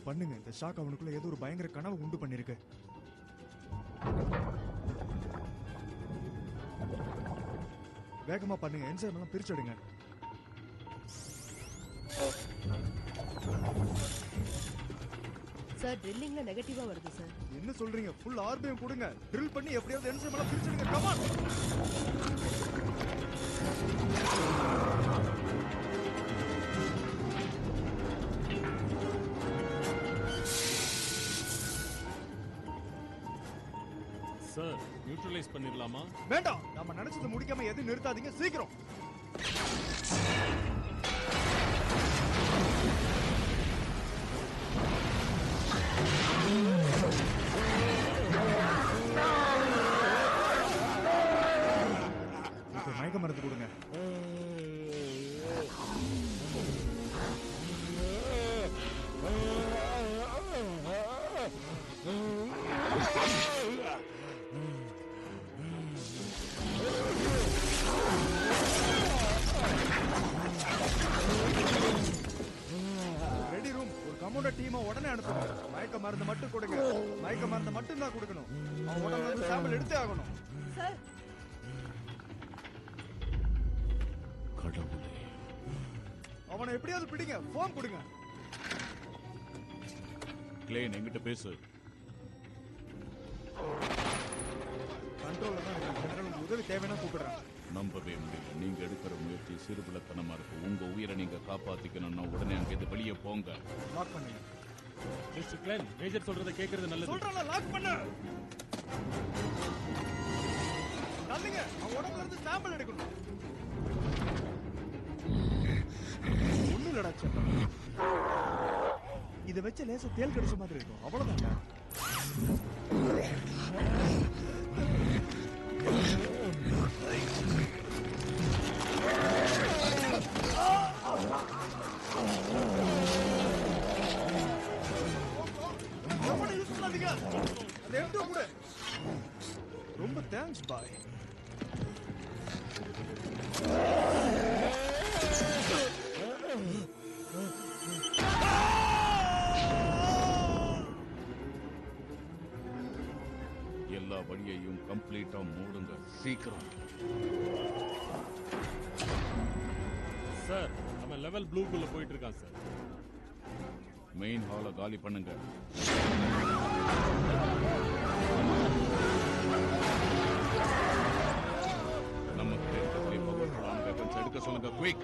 பண்ணுங்க இந்த ஷாக் அவனுக்குள்ள ஏதோ ஒரு பயங்கர கனவு உண்டு பண்ணிருக்கு வேகமா பண்ணுங்க என்சைம் எல்லாம் பிரிச்சுடுங்க சார் ட்ரில்லிங்ல நெகட்டிவா வருது சார் என்ன சொல்றீங்க ஃபுல் ஆர்பிஎம் கொடுங்க ட்ரில் பண்ணி எப்படியாவது என்சைம் எல்லாம் பிரிச்சுடுங்க கமான் சார் நியூட்ரலைஸ் பண்ணிடலாமா வேண்டாம் நம்ம நினைச்சதை முடிக்காம எதுவும் நிறுத்தாதீங்க சீக்கிரம் இப்ப மயக்க மருந்து கொடுங்க ரெடி ரூம் ஒரு கமோட டீமை உடனே அனுப்புங்க மயக்க மருந்து மட்டும் கொடுங்க மயக்க மருந்து மட்டும் தான் கொடுக்கணும் அவன் உடம்புல இருந்து சாம்பிள் எடுத்தே ஆகணும் சார் கடவுளே அவனை எப்படியாவது பிடிங்க போன் கொடுங்க கிளேன் என்கிட்ட பேசு கண்ட்ரோல்ல தான் இருக்கு ஜெனரல் உங்களுக்கு உதவி தேவைன்னா கூப்பிடுறேன் நம்பவே முடியல நீங்க எடுக்கிற முயற்சி சிறுபிள்ளத்தனமா இருக்கு உங்க உயிரை நீங்க காப்பாத்திக்கணும்னா உடனே அங்க இருந்து வெளியே போங்க லாக் பண்ணுங்க மிஸ்டர் கிளென் மேஜர் சொல்றத கேக்குறது நல்லது சொல்றல லாக் பண்ணு தள்ளுங்க அவன் உடம்புல இருந்து சாம்பிள் எடுக்கணும் ஒண்ணும் இல்லடா செல்லம். இதை வச்சு லேசா தேல் கடிச்ச மாதிரி இருக்கும் அவ்வளவுதான்டா எவனை யூஸ் பண்ணாதீங்க அந்த எடுத்து கூட ரொம்ப தேங்க்ஸ் பாய் எல்லா வழியையும் கம்ப்ளீட்டா மூடுங்க சீக்கிரம் சார் அவன் லெவல் ப்ளூக்குள்ள போயிட்டு இருக்கான் சார் மெயின் ஹாலை காலி பண்ணுங்க நமக்கு இருக்கிறதுலே பவர்ஃபுல்லான வெப்பன்ஸ் எடுக்க சொல்லுங்க குயிக்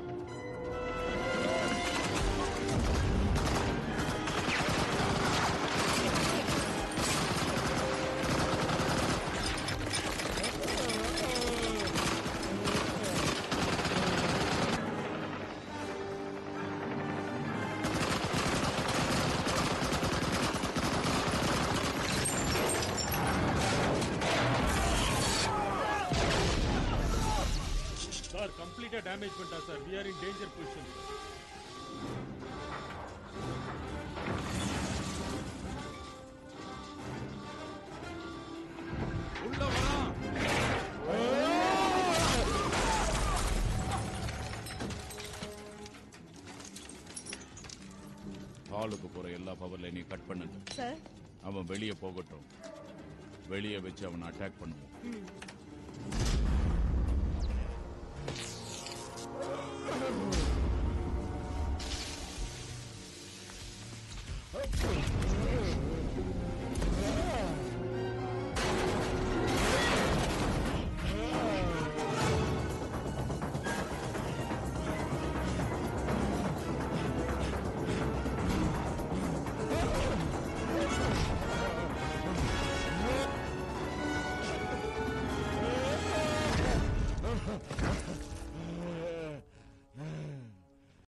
சார் கம்ப்ளீட்டா டேமேஜ் பண்ணிட்டா sir we are in danger position உள்ள வரான் ஹாலுக்கு போற எல்லா பவர் லைனையும் கட் பண்ணுங்க சார் அவன் வெளியே போகட்டும் வெளியே வச்சு அவனை அட்டாக் பண்ணுவோம் ம்